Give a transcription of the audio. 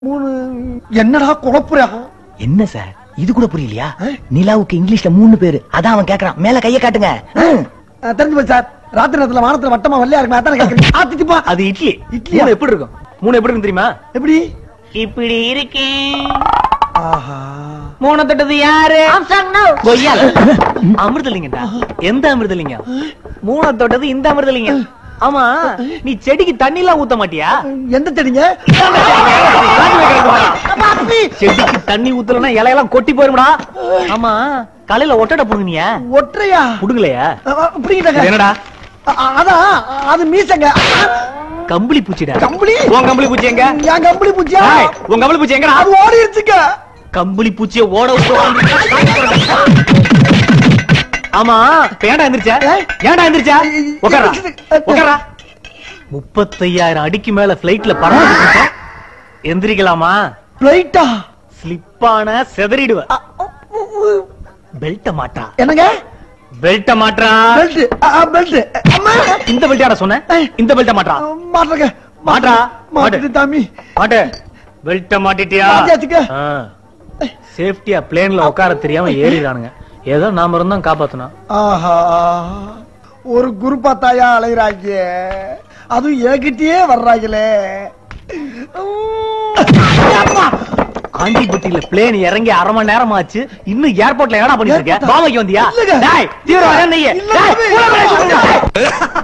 மூணு என்னடா குழப்புறா என்ன சார் இது கூட புரியலையா ஆ? நிலாவுக்கு இங்கிலீஷ்ல மூணு பேரு அதான் அவன் கேக்குறான் மேல கைய காட்டுங்க ம். அஹ், தெரிஞ்சு போச்சு சார் ராத்திரி நேரத்துல வானத்துல வட்டமா வெள்ளையா இருக்கு அதானே கேக்குறீங்க ஆத்திச்சுப்பா அது இட்லி இட்லியா? மூணு எப்படி இருக்கும் மூணு எப்படி இருக்கும் தெரியுமா எப்படி இப்படி இருக்கேன் ஆஹா மூணு தொட்டது யாரு கொய்யால அமிர்தலிங்கடா எந்த அமிர்தலிங்கம் மூணு தொட்டது இந்த அமிர்தலிங்கம் ஆமா நீ செடிக்கு தண்ணி எல்லாம் ஊத்த மாட்டியா எந்த செடிங்க செடிக்கு தண்ணி ஊத்தலன்னா இலையெல்லாம் கொட்டி போயிரும்டா ஆமா காலையில ஒட்டடை புடுங்கினியா ஒற்றையா புடுங்கலையா அஹ், புடிங்கிட்டேங்க என்னடா அ- அ- அதான் அது மீசங்க கம்பளி பூச்சிடா கம்பளி உன் கம்பளி பூச்சி எங்க என் கம்பளி பூச்சியா ஏய், உன் கம்பளி பூச்சி எங்கடா அது ஓடிடுச்சுங்க கம்பளி பூச்சிய ஓட விட்டு ஆமா இப்ப ஏன்டா எந்திரிச்சா ஏய். ஏன்டா எந்திரிச்சா உட்காரா எந்திரிச்சு- உட்காரா முப்பத்தையாயிரம் அடிக்கு மேல பிளைட்ல பறந்து எந்திரிக்கலாமா பிளைட்டா ஸ்லிப்பான செதறிடுவ பெல்ட்ட மாட்டா என்னங்க பெல்ட்ட மாட்டா பெல்ட் பெல்ட் அம்மா இந்த பெல்ட்டாட சொன்ன ஏய். இந்த பெல்ட்ட மாட்டா மாட்டுறங்க மாட்றா. மாட்டு தாமி மாட்டு பெல்ட்ட மாட்டிட்டியா மாட்டியாச்சுங்க. சேஃப்டியா பிளேன்ல உட்கார தெரியாம ஏறிடானுங்க ஏதோ நாம இருந்தோம் காப்பாத்தணும் ஆஹா ஒரு குரு பார்த்தாயா அலைகிறாங்க அதுவும் ஏகிட்டே வர்றாங்களே அம்மா! ஆண்டிப்பட்டியில பிளேன் இறங்கி அரை மணி நேரம் ஆச்சு இன்னும் ஏர்போர்ட்ல ஏடா பண்ணிட்டு இருக்க ஏர்போர்ட்டா? பாவைக்கு வந்தியா இல்லைங்க. டேய் தீவிரவாதம் நீ இல்ல, டேய், தம்பி. உள்ள போய் சொல்லுங்க.